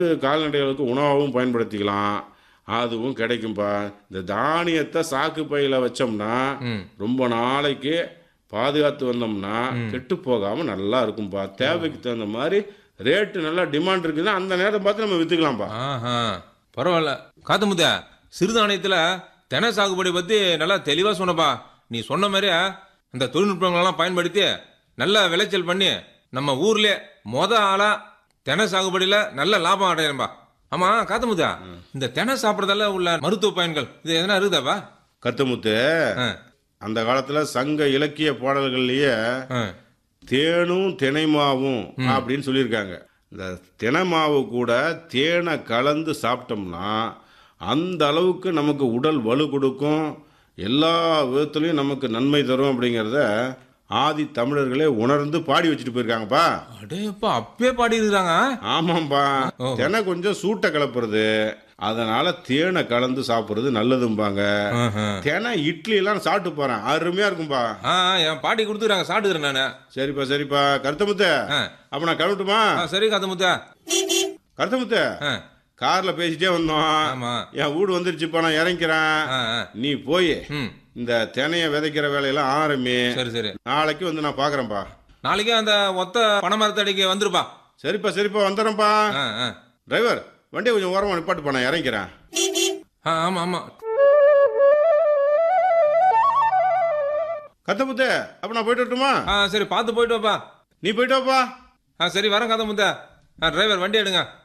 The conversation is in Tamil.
கால்நடைகளுக்கு உணவாகவும் பயன்படுத்திக்கலாம் அதுவும் கிடைக்கும்பா இந்த தானியத்தை சாக்கு பையில வச்சோம்னா ம் ரொம்ப நாளைக்கு பாதுகாத்து வந்தோம்னா கெட்டு போகாம நல்லா இருக்கும்பா தேவைக்கு தகுந்த மாதிரி ரேட்டு நல்லா டிமாண்ட் இருக்குதுன்னா அந்த நேரம் பார்த்து நம்ம வித்துக்கலாம்ப்பா ஆஹா பரவாயில்ல காத்தமுத்த சிறுதானியத்துல தெனை சாகுபடி பத்தி நல்லா தெளிவா சொன்னப்பா நீ சொன்ன மாதிரி அந்த தொழில்நுட்பங்களெல்லாம் பயன்படுத்தி நல்ல விளைச்சல் பண்ணி நம்ம ஊர்லயே மொத ஆளா தெனை சாகுபடியில நல்ல லாபம் அடையணும்பா ஆமா காத்தமுத்தா இந்த தெனை சாப்பிடறதால உள்ள மருத்துவ பயன்கள் இது எதனா இருக்குதாப்பா கத்துமுத்து ஆ, அந்த காலத்துல சங்க இலக்கிய பாடல்கள்லயே ஆ, தேனும் தினைமாவும் அப்படின்னு சொல்லியிருக்காங்க இந்த தினைமாவு கூட தேனை கலந்து சாப்பிட்டோம்னா அந்த அளவுக்கு நமக்கு உடல் வலு கொடுக்கும் எல்லா விதத்துலையும் நமக்கு நன்மை தரும் அப்படிங்கிறத ஆதி தமிழர்களே உணர்ந்து பாடி வச்சுட்டு போயிருக்காங்கப்பா அடேப்பா அப்பயே பாடி இருக்கிறாங்க ஆமாம்பா ஓஹோ. தினை கொஞ்சம் சூட்டை கிளப்புறது அதனால தேனை கலந்து சாப்பிடுறது நல்லதும்பாங்க தினை இட்லி எல்லாம் சாப்பிட்டு போறேன் அருமையா இருக்கும்பா ஆ ஆ, என் பாட்டி கொடுத்துக்கிறாங்க சாப்பிட்டுக்கிறேன் நானு சரிப்பா சரிப்பா கருத்தமுத்த ஆ. அப்ப நான் கிளம்பட்டுமா ஆ, சரி காத்தமுத்தா கருத்தமுத்த ஆ, கார்ல பேசிட்டே வந்தோம் ஆமா என் வீடு வந்துருச்சுப்பா நான் இறங்கிறேன் ஆ, ஆ. நீ போய் ம் இந்த தினைய விதைக்கிற வேலையெல்லாம் ஆரம்பி சரி சரி நாளைக்கு வந்து நான் பாக்குறேன்ப்பா நாளைக்கே அந்த ஒத்த பனைமரத்தடிக்கு வந்துருப்பா சரிப்பா சரிப்பா வந்துடுறேன்ப்பா ஆ ஆ டிரைவர் வண்டியை கொஞ்சம் ஓரமா நிப்பாட்டுப்பா நான் இறங்கிறேன் ஆ ஆமா ஆமா கத்தமுத்த அப்ப நான் போயிட்டு வரட்டுமா ஆ சரி பார்த்து போயிட்டு வாப்பா நீ போயிட்டு வாப்பா ஆ சரி வரேன் கதை முத்த ஆ டிரைவர் வண்டி எடுங்க